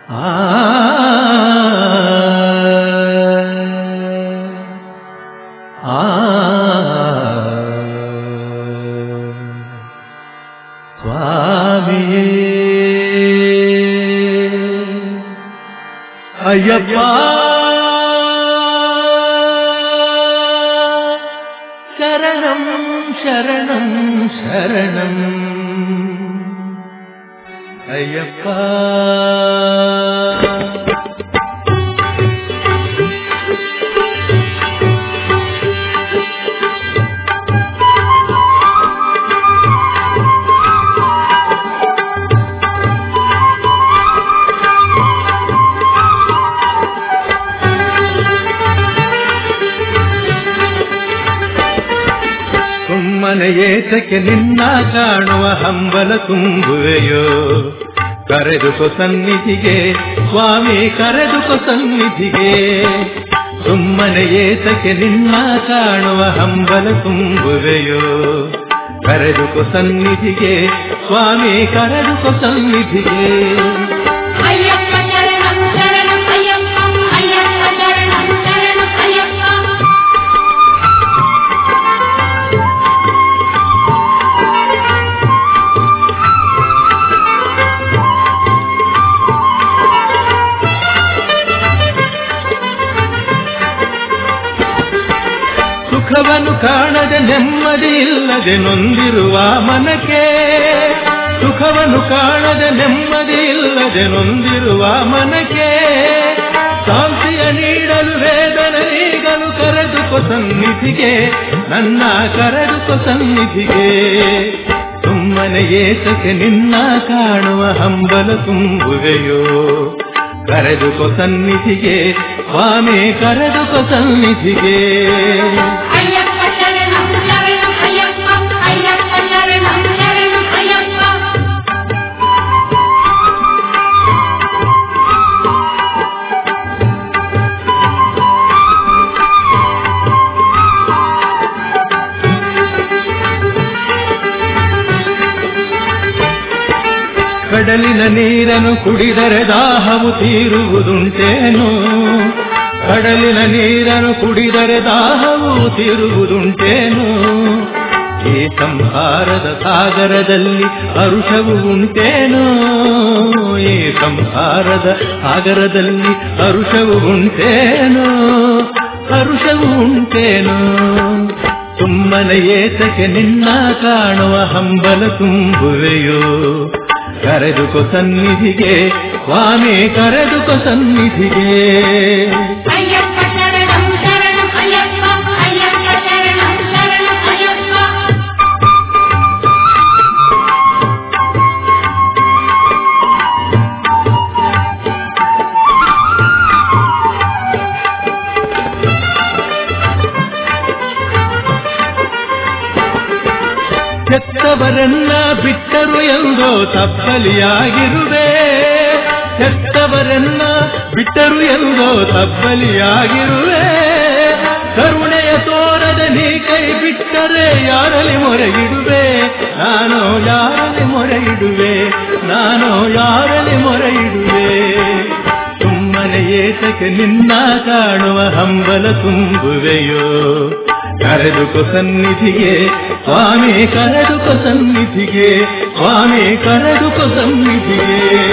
ಆ ಆ ಸ್ವಾಮಿಯೇ ಅಯ್ಯಪ್ಪ ಶರಣಂ ಶರಣಂ ಶರಣಂ ಅಯ್ಯಪ್ಪ ಸುಮ್ಮನೆ ಏತಕ್ಕೆ ನಿನ್ನ ಕಾಣುವ ಹಂಬಲ ತುಂಬುವೆಯೋ ಕರೆದುಕೊ ಸನ್ನಿಧಿಗೆ ಸ್ವಾಮಿ ಕರೆದುಕೊ ಸನ್ನಿಧಿಗೆ ಸುಮ್ಮನೆ ಏತಕ್ಕೆ ನಿನ್ನ ಕಾಣುವ ಹಂಬಲ ತುಂಬುವೆಯೋ ಕರೆದುಕೊ ಸನ್ನಿಧಿಗೆ ಸ್ವಾಮಿ ಕರೆದುಕೊ ಸನ್ನಿಧಿಗೆ ಅಯ್ಯಪ್ಪ ಶರಣಂ ಶರಣಂ ಅಯ್ಯಪ್ಪ ಅಯ್ಯಪ್ಪ ಶರಣಂ ಶರಣಂ ಅಯ್ಯಪ್ಪ ಸುಖವನ್ನು ಕಾಣದೆ ನೆಮ್ಮದಿ ಇಲ್ಲದೆ ನೊಂದಿರುವ ಮನಕ್ಕೆ ಸುಖವನ್ನು ಕಾಣದೆ ನೆಮ್ಮದಿ ಇಲ್ಲದೆ ನೊಂದಿರುವ ಮನಕ್ಕೆ ಶಾಂತಿಯ ನೀಡಲು ವೇದನೆ ನೀಗಲು ಕರೆದುಕೊ ಸನ್ನಿಧಿಗೆ ನನ್ನ ಕರೆದುಕೊ ಸನ್ನಿಧಿಗೆ ಸುಮ್ಮನೆ ಏತಕ್ಕೆ ನಿನ್ನ ಕಾಣುವ ಹಂಬಲ ತುಂಬುವೆಯೋ ಕರೆದುಕೊ ಸನ್ನಿಧಿಗೆ ಸ್ವಾಮಿ ಕರೆದುಕೊ ಸನ್ನಿಧಿಗೆ ಅಯ್ಯಪ್ಪ ಶರಣಂ ಶರಣಂ ಅಯ್ಯಪ್ಪ ಅಯ್ಯಪ್ಪ ಶರಣಂ ಶರಣಂ ಅಯ್ಯಪ್ಪ ಕಡಲಿನ ನೀರನ್ನು ಕುಡಿದರೆ ದಾಹವು ತೀರುವುದುಂಟೇನು ಕಡಲಿನ ನೀರನ್ನು ಕುಡಿದರೆ ದಾಹವು ತೀರುವುದುಂಟೇನು ಈ ಸಂಹಾರದ ಸಾಗರದಲ್ಲಿ ಹರುಷವು ಉಂಟೇನು ಈ ಸಂಹಾರದ ಸಾಗರದಲ್ಲಿ ಹರುಷವು ಉಂಟೇನು ಹರುಷವು ಉಂಟೇನು ಸುಮ್ಮನೆ ಏತಕ್ಕೆ ನಿನ್ನ ಕಾಣುವ ಹಂಬಲ ತುಂಬುವೆಯೋ ಕರೆದುಕೊ ಸನ್ನಿಧಿಗೆ ಸ್ವಾಮಿ ಕರೆದುಕೊ ಸನ್ನಿಧಿಗೆ ಅಯ್ಯಪ್ಪ ಶರಣಂ ಶರಣಂ ಅಯ್ಯಪ್ಪ ಅಯ್ಯಪ್ಪ ಶರಣಂ ಶರಣಂ ಅಯ್ಯಪ್ಪ ಹೆತ್ತವರನ್ನ ಬಿಟ್ಟರು ಎಂದೋ ತಪ್ಪಲಿಯಾಗಿರುವೆ ಹೆತ್ತವರನ್ನ ಬಿಟ್ಟರು ಎಂದೋ ತಪ್ಪಲಿಯಾಗಿರುವೆ ಕರುಣೆಯ ತೋರದ ನೀ ಕೈ ಬಿಟ್ಟರೆ ಯಾರಲ್ಲಿ ಮೊರೆಯಿಡುವೆ ನಾನು ಯಾರಲ್ಲಿ ಮೊರೆಯಿಡುವೆ ನಾನು ಯಾರಲ್ಲಿ ಮೊರೆಯಿಡುವೆ ಸುಮ್ಮನೆ ಏತಕ್ಕೆ ನಿನ್ನ ಕಾಣುವ ಹಂಬಲ ತುಂಬುವೆಯೋ ಕರೆದುಕೊ ಸನ್ನಿಧಿಗೆ ಸ್ವಾಮಿ ಕರೆದುಕೊ ಸನ್ನಿಧಿಗೆ ಸ್ವಾಮಿ ಕರೆದುಕೊ ಸನ್ನಿಧಿಗೆ